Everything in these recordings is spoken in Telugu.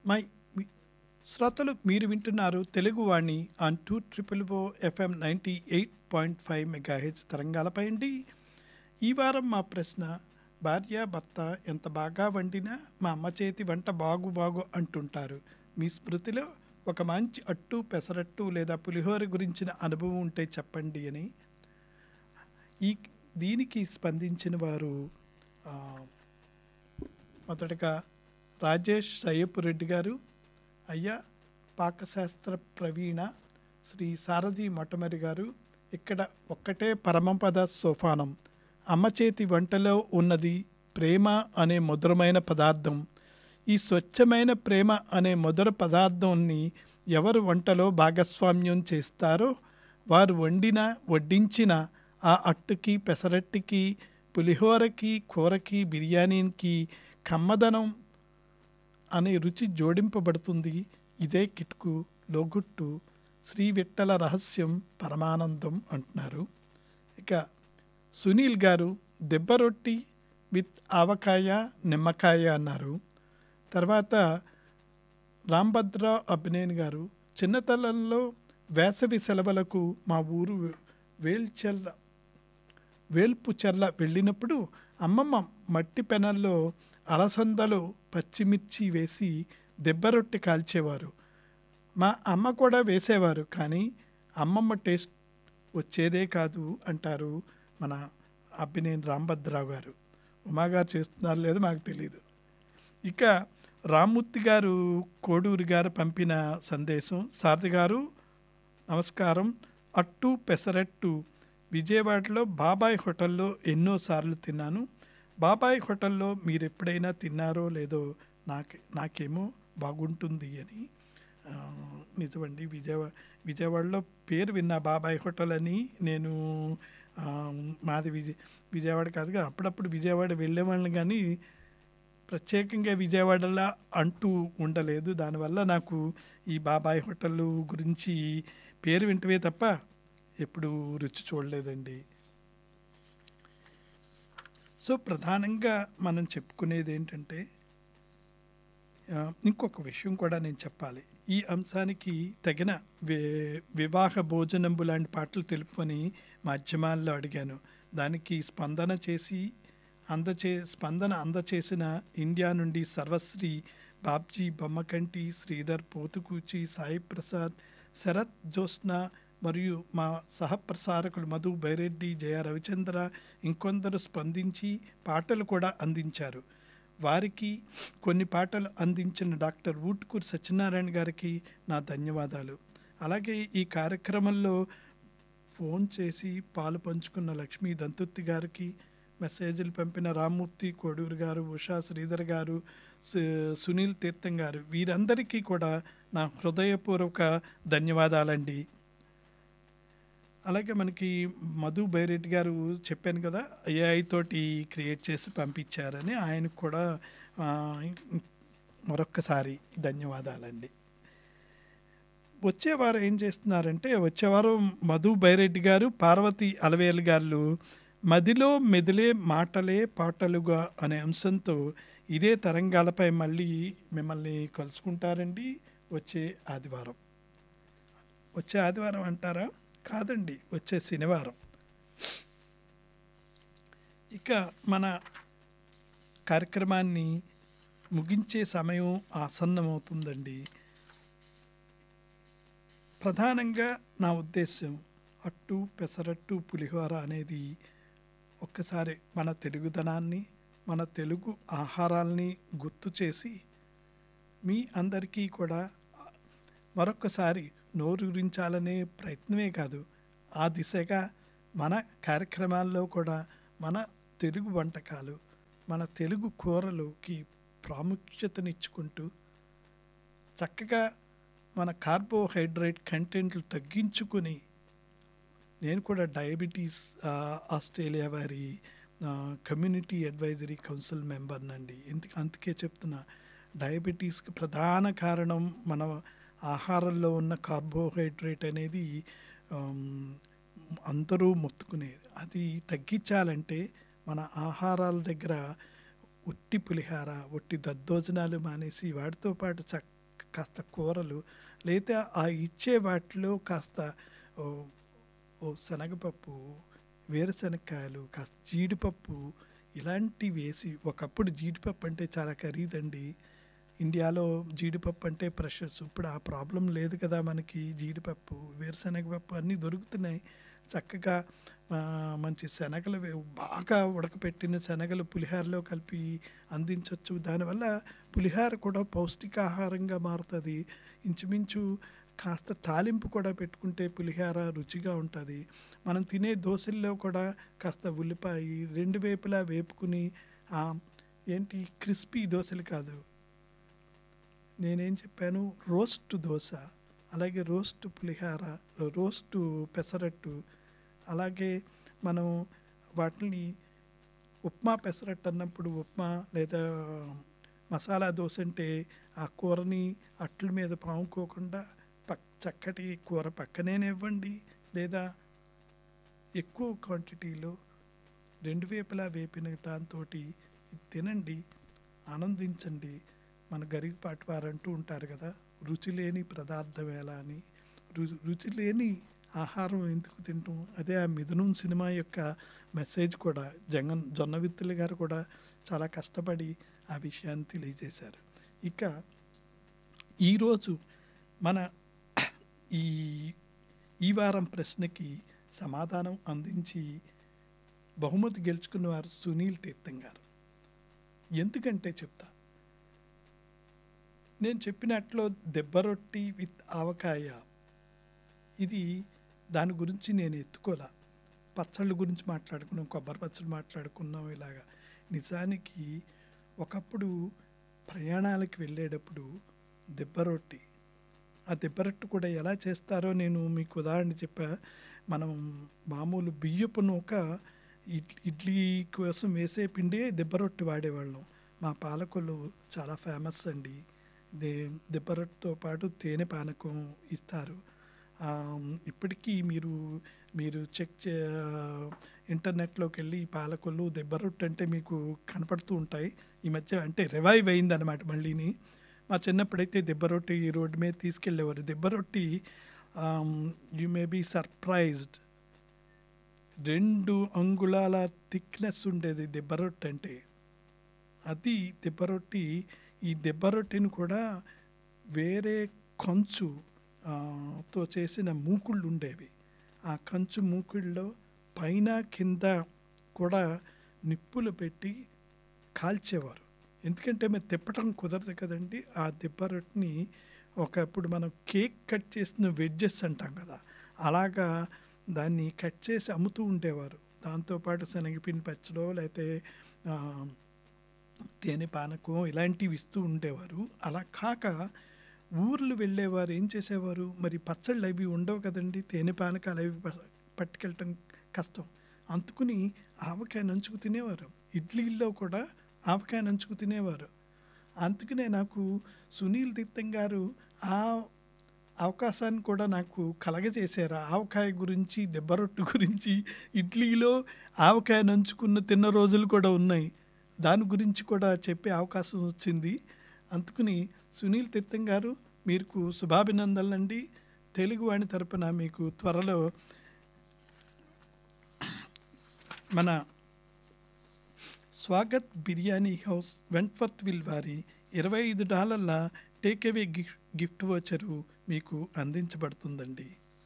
మై మీ- శ్రోతలు మీరు వింటున్నారు Telugu Vani on two triple O FM ninety eight point five మెగాహెచ్ తరంగాలపై అండి ఈ వారం మా ప్రశ్న భార్య భర్త ఎంత బాగా వండినా మా అమ్మ చేతి వంట బాగు బాగు అంటుంటారు మీ స్మృతిలో ఒక మంచి అట్టు పెసరట్టు లేదా పులిహోర గురించిన అనుభవం ఉంటే చెప్పండి అని ఈ దీనికి స్పందించిన వారు ఆ, మొదటగా రాజేష్ సయ్యపు రెడ్డి గారు అయ్యా పాకశాస్త్ర ప్రవీణ శ్రీ సారథి మొట్టమరి గారు ఇక్కడ ఒక్కటే పరమపద సోపానం అమ్మ చేతి వంటలో ఉన్నది ప్రేమ అనే మధురమైన పదార్థం ఈ స్వచ్ఛమైన ప్రేమ అనే మధుర పదార్థాన్ని ఎవరు వంటలో భాగస్వామ్యం చేస్తారో వారు వండిన వడ్డించిన ఆ అట్టుకి పెసరట్టుకి పులిహోరకి కూరకి బిర్యానీకి కమ్మదనం అనే రుచి జోడింపబడుతుంది ఇదే కిట్కు లోగుట్టు శ్రీ విట్టల రహస్యం పరమానందం అంటున్నారు ఇక సునీల్ గారు దెబ్బ రొట్టి విత్ ఆవకాయ నిమ్మకాయ అన్నారు తర్వాత రాంభద్ర అభినేన్ గారు చిన్నతనంలో వేసవి సెలవులకు మా ఊరు వేల్చెల్ల వేల్పుచెర్ల వెళ్ళినప్పుడు అమ్మమ్మ మట్టి పెనల్లో అలసందలో పచ్చిమిర్చి వేసి దెబ్బరొట్టి కాల్చేవారు మా అమ్మ కూడా వేసేవారు కానీ అమ్మమ్మ టేస్ట్ వచ్చేదే కాదు అంటారు మన అబ్బినేని రాంభద్రరావు గారు ఉమాగారు చేస్తున్నారు లేదో మాకు తెలియదు ఇక రామ్మూర్తి గారు కోడూరు గారు పంపిన సందేశం సారథి గారు నమస్కారం అట్టు పెసరట్టు విజయవాడలో బాబాయ్ హోటల్లో ఎన్నోసార్లు తిన్నాను బాబాయ్ హోటల్లో మీరు ఎప్పుడైనా తిన్నారో లేదో నాకు నాకేమో బాగుంటుంది అని ఆ, నిజమండి విజయవాడ విజయవాడలో పేరు విన్నా బాబాయ్ హోటల్ అని నేను ఆ, మాది విజయ విజయవాడ కాదుగా అప్పుడప్పుడు విజయవాడ వెళ్ళేవాళ్ళని కానీ ప్రత్యేకంగా విజయవాడలా అంటూ ఉండలేదు దానివల్ల నాకు ఈ బాబాయ్ హోటల్ గురించి పేరు వింటవే తప్ప ఎప్పుడు రుచి చూడలేదండి సో ప్రధానంగా మనం చెప్పుకునేది ఏంటంటే ఆ, ఇంకొక విషయం కూడా నేను చెప్పాలి ఈ అంశానికి తగిన వి వివాహ భోజనంబు లాంటి పాటలు తెలుపుకొని మాధ్యమాల్లో అడిగాను దానికి స్పందన చేసి అందచే స్పందన అందచేసిన ఇండియా నుండి సర్వశ్రీ బాబ్జీ బొమ్మకంటి శ్రీధర్ పోతుకూచి సాయి ప్రసాద్ శరత్ జ్యోత్స్న మరియు మా సహప్రసారకులు మధు బైరెడ్డి జయ రవిచంద్ర ఇంకొందరు స్పందించి పాటలు కూడా అందించారు వారికి కొన్ని పాటలు అందించిన డాక్టర్ ఊట్కూరు సత్యనారాయణ గారికి నా ధన్యవాదాలు అలాగే ఈ కార్యక్రమంలో ఫోన్ చేసి పాలు పంచుకున్న లక్ష్మీ దంతుత్తి గారికి మెసేజ్లు పంపిన రామ్మూర్తి కోడూరు గారు ఉషా శ్రీధర్ గారు సు- సునీల్ తీర్థం గారు వీరందరికీ కూడా నా హృదయపూర్వక ధన్యవాదాలండి అలాగే మనకి మధు బైరెడ్డి గారు చెప్పాను కదా ఏఐ తోటి క్రియేట్ చేసి పంపించారని ఆయనకు కూడా ఆ, మరొక్కసారి ధన్యవాదాలండి వచ్చే వారం ఏం చేస్తున్నారంటే వచ్చే వారం మధు బైరెడ్డి గారు పార్వతి అలవేలు గారు మదిలో మెదిలే మాటలే పాటలుగా అనే అంశంతో ఇదే తరంగాలపై మళ్ళీ మిమ్మల్ని కలుసుకుంటారండి వచ్చే ఆదివారం వచ్చే ఆదివారం అంటారా కాదండి వచ్చే శనివారం ఇక మన కార్యక్రమాన్ని ముగించే సమయం ఆసన్నమవుతుందండి ప్రధానంగా నా ఉద్దేశం అట్టు పెసరట్టు పులిహోర అనేది ఒక్కసారి మన తెలుగుదనాన్ని మన తెలుగు ఆహారాల్ని గుర్తు చేసి మీ అందరికీ కూడా మరొకసారి నోరూరించాలనే ప్రయత్నమే కాదు ఆ దిశగా మన కార్యక్రమాల్లో కూడా మన తెలుగు వంటకాలు మన తెలుగు కూరలోకి ప్రాముఖ్యతనిచ్చుకుంటూ చక్కగా మన కార్బోహైడ్రేట్ కంటెంట్లు తగ్గించుకుని నేను కూడా డయాబెటీస్ ఆ, ఆస్ట్రేలియా వారి ఆ, కమ్యూనిటీ అడ్వైజరీ కౌన్సిల్ మెంబర్నండి ఎందుకు అందుకే చెప్తున్నా డయాబెటీస్కి ప్రధాన కారణం మన ఆహారంలో ఉన్న కార్బోహైడ్రేట్ అనేది ఆమ్, అందరూ మొత్తుకునేది అది తగ్గించాలంటే మన ఆహారాల దగ్గర ఉట్టి పులిహార ఉట్టి దద్దోజనాలు మానేసి వాటితో పాటు చక్కగా కాస్త కూరలు లేదా ఆ ఇచ్చే వాటిలో కాస్త ఓ ఓ శనగపప్పు వేరుశనగకాయలు కాస్త జీడిపప్పు ఇలాంటివి వేసి ఒకప్పుడు జీడిపప్పు అంటే చాలా ఖరీదండి ఇండియాలో జీడిపప్పు అంటే ప్రెషర్స్ ఇప్పుడు ఆ ప్రాబ్లం లేదు కదా మనకి జీడిపప్పు వేరుశనగపప్పు అన్నీ దొరుకుతున్నాయి చక్కగా ఆ, మంచి శనగలు వే- బాగా ఉడకపెట్టిన శనగలు పులిహారలో కలిపి అందించవచ్చు దానివల్ల పులిహార కూడా పౌష్టికాహారంగా మారుతుంది ఇంచుమించు కాస్త తాలింపు కూడా పెట్టుకుంటే పులిహార రుచిగా ఉంటుంది మనం తినే దోశల్లో కూడా కాస్త ఉల్లిపాయ రెండు వైపులా వేపుకుని ఆ, ఏంటి క్రిస్పీ దోశలు కాదు నేనేం చెప్పాను రోస్ట్ దోశ అలాగే రోస్ట్ పులిహార రోస్ట్ పెసరట్టు అలాగే మనం వాటిని ఉప్మా పెసరట్టు అన్నప్పుడు ఉప్మా లేదా మసాలా దోశ అంటే ఆ కూరని అట్ల మీద పాముకోకుండా పక్ చక్కటి కూర పక్కనే ఇవ్వండి లేదా ఎక్కువ క్వాంటిటీలో రెండు వైపులా వేపిన దాంతో తినండి ఆనందించండి మన గరికపాటి వారు అంటూ ఉంటారు కదా రుచి లేని పదార్థం ఎలా అని రు రుచి లేని ఆహారం ఎందుకు తింటాం అదే ఆ మిథునం సినిమా యొక్క మెసేజ్ కూడా జగన్ జొన్న విత్తులు గారు కూడా చాలా కష్టపడి ఆ విషయాన్ని తెలియజేశారు ఇక ఈరోజు మన ఈ ఈ వారం ప్రశ్నకి సమాధానం అందించి బహుమతి గెలుచుకున్న వారు సునీల్ తీర్థం గారు ఎందుకంటే చెప్తా నేను చెప్పినట్లు దెబ్బరొట్టి విత్ ఆవకాయ ఇది దాని గురించి నేను ఎత్తుకోలే పచ్చళ్ళ గురించి మాట్లాడుకున్నాం కొబ్బరి పచ్చళ్ళు మాట్లాడుకున్నాం ఇలాగా నిజానికి ఒకప్పుడు ప్రయాణాలకు వెళ్ళేటప్పుడు దెబ్బరొట్టి ఆ దెబ్బరొట్టు కూడా ఎలా చేస్తారో నేను మీకు ఉదాహరణ చెప్పా మనం మామూలు బియ్యపు నూక ఇడ్- ఇడ్లీ కోసం వేసే పిండే దెబ్బరొట్టి వాడేవాళ్ళం మా పాలకొల్లు చాలా ఫేమస్ అండి దే దెబ్బరొట్టుతో పాటు తేనె పానకం ఇస్తారు ఆ, ఇప్పటికీ మీరు మీరు చెక్ చే ఇంటర్నెట్లోకి వెళ్ళి ఈ పాలకొల్లు దెబ్బరొట్టు అంటే మీకు కనపడుతూ ఉంటాయి ఈ మధ్య అంటే రివైవ్ అయిందన్నమాట మళ్ళీని మా చిన్నప్పుడైతే దెబ్బరొట్టి ఈ రోడ్డు మీద తీసుకెళ్ళేవారు దెబ్బరొట్టి యు మే బీ సర్ప్రైజ్డ్ రెండు అంగుళాల థిక్నెస్ ఉండేది దెబ్బరొట్టి అంటే అది దెబ్బరొట్టి ఈ దెబ్బరొట్టిని కూడా వేరే కంచు ఆ, తో చేసిన మూకుళ్ళు ఉండేవి ఆ కంచు మూకుళ్ళలో పైన కింద కూడా నిప్పులు పెట్టి కాల్చేవారు ఎందుకంటే మేము తిప్పటం కుదరదు కదండి ఆ దెబ్బరొట్టిని ఒకప్పుడు మనం కేక్ కట్ చేసిన వెడ్జెస్ అంటాం కదా అలాగా దాన్ని కట్ చేసి అమ్ముతూ ఉండేవారు దాంతోపాటు శనగపిండి పచ్చడో లేకపోతే ఆ, తేనె పానకం ఇలాంటివి ఇస్తూ ఉండేవారు అలా కాక ఊర్లు వెళ్ళేవారు ఏం చేసేవారు మరి పచ్చళ్ళు అవి ఉండవు కదండి తేనె పానకాలు అవి ప- పట్టుకెళ్ళటం కష్టం అందుకుని ఆవకాయ నంచుకు తినేవారు ఇడ్లీల్లో కూడా ఆవకాయ నంచుకు తినేవారు అందుకనే నాకు సునీల్ తీర్థం గారు ఆ అవకాశాన్ని కూడా నాకు కలగజేశారు ఆ ఆవకాయ గురించి దెబ్బరొట్టు గురించి ఇడ్లీలో ఆవకాయ నంచుకున్న తిన్న రోజులు కూడా ఉన్నాయి దాని గురించి కూడా చెప్పే అవకాశం వచ్చింది అందుకని సునీల్ తీర్థం గారు మీకు శుభాభినందనలండి తెలుగువాణి తరపున మీకు త్వరలో మన Swagat biryani house Wentworthville వారి ఇరవై ఐదు డాలర్ల టేక్అవే గిఫ్ట్ గిఫ్ట్ వచ్చరు మీకు అందించబడుతుందండి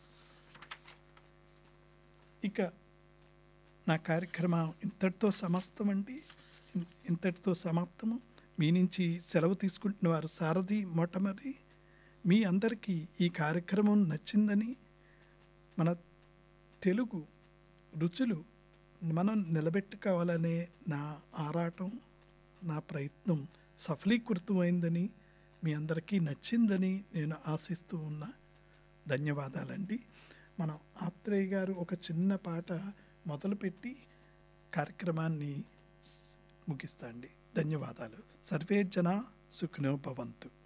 ఇక నా కార్యక్రమం ఇంతటితో సమాప్తం అండి ఇన్- ఇంతటితో సమాప్తము మీ నుంచి సెలవు తీసుకుంటున్న వారు సారథి మొట్టమొదటి మీ అందరికీ ఈ కార్యక్రమం నచ్చిందని మన తెలుగు రుచులు మనం నిలబెట్టుకోవాలనే నా ఆరాటం నా ప్రయత్నం సఫలీకృతమైందని మీ అందరికీ నచ్చిందని నేను ఆశిస్తూ ఉన్నా ధన్యవాదాలండి మనం ఆత్రేయ గారు ఒక చిన్న పాట మొదలుపెట్టి కార్యక్రమాన్ని ముగిస్తాండి ధన్యవాదాలు సర్వే జన సుఖినో భవంతు